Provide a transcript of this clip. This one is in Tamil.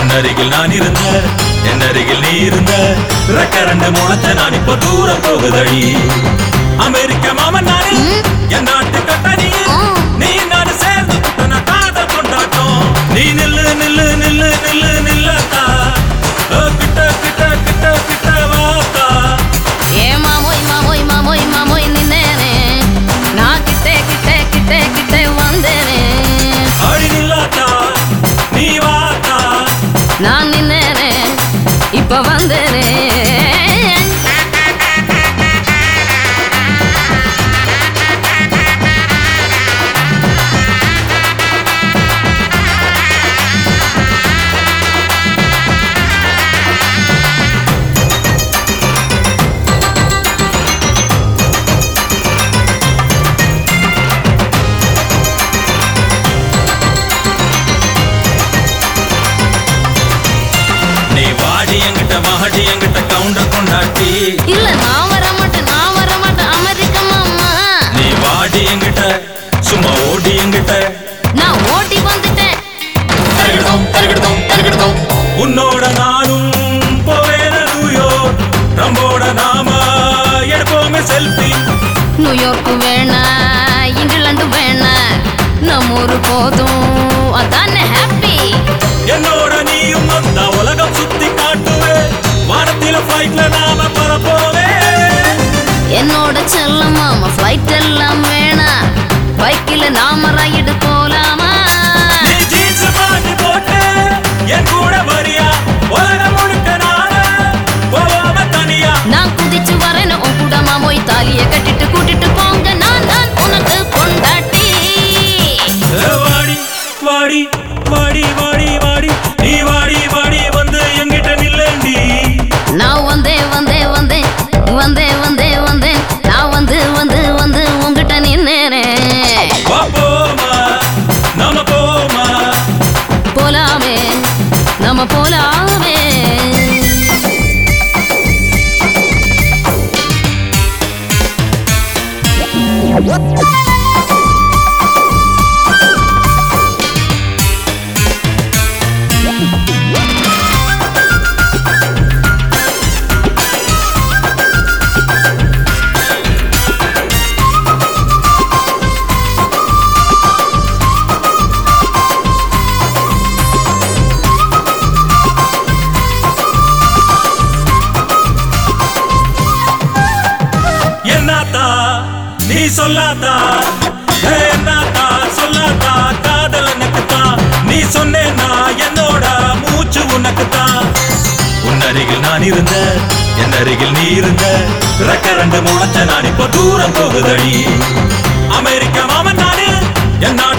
உன்னருகில் நான் இருந்த என் அருகில் நீ இருந்த ரெக்கரண்டு முளைச்ச நான் இப்ப தூரம் போகுதடி அமெரிக்க மாமன் நானு என் நாட்டு கட்டணி நீ நான் சேர்ந்து குட்டன காதல் கொண்டாட்டம் நீ நில்லு நில்லு நில்லு நில்லு நில்லத்தா ஓ, கிட்ட கிட்ட கிட்ட கிட்ட வாத்தா ஏ மாமோய் மாமோய் மாமோய் மாமோய் நின்னேனே நான் கிட்டே கிட்டே கிட்டே கிட்டே வந்தேனே அடி நில்லாத்தா நீ வாத்தா நான் நின்னேனே இப்ப வந்தேனே நீ வாடி என்கிட்ட மாடி என்கிட்ட கவுண்டர் கொண்டாட்டி இல்ல நான் வர மாட்டேன் நான் வர மாட்டேன் அமெரிக்க மாமா நீ வாடி என்கிட்ட சும்மா ஓடி என்கிட்ட நான் ஓட்டி வந்துட்டேன் தருகிடுதோம் தருகிடுதோம் தருகிடுதோம் உன்னோட நானும் போவேன நியூயோர்க் நம்மோட நாம எடுப்போமே செல்ஃபி நியூயார்க் வேணா இங்கிலாந்து வேணா நம்ம ஊரு போதும் அதானே ஹாப்பி என்னோட நீயும் வந்தா உலகம் சுத்தி காட்டுவே வானத்தில ஃபிளைட்ல நாம பரப்போவே என்னோட செல்ல மாமா ஃப்ளைட் எல்லாம் வேணா பைக்கில் நாம ரைடு போலாமா நீ ஜீன்ஸ் பாட்டு போட்டு என் கூட வரியா உலகம் முழுக்க நான போவாம தனியா நான் குதிச்சு வரேன்னு உன் கூட மாமோய் தாலிய கட்டிட்டு கூட்டிட்டு போங்க நான் தான் உனக்கு பொண்டாட்டி ஏ வாடி வாடி வாடி வாடி வாடி நீ வாடி வாடி வந்து எங்கிட்ட நில்லேண்டி நான் வந்தேன் வந்தேன் வந்தேன் வந்தேன் வந்தேன் வந்தேன் நான் வந்து வந்து வந்து உங்ககிட்ட நின்னேன் வா போமா நாம போமா போலாமே நம்ம போலாமே என்னத்தா நீ சொல்லாதா ஏ, என்னத்தா சொல்லாதா காதல் எனக்குத்தான் நீ சொன்னேன்னா என்னோட மூச்சு உனக்குத்தான் உன் அருகில் நான் இருந்த என் அருகில் நீ இருந்த ரெக்கரண்டு முளைச்ச நான் இப்ப தூரம் போகுதடி அமெரிக்க மாமன் நானு என் நாட்டு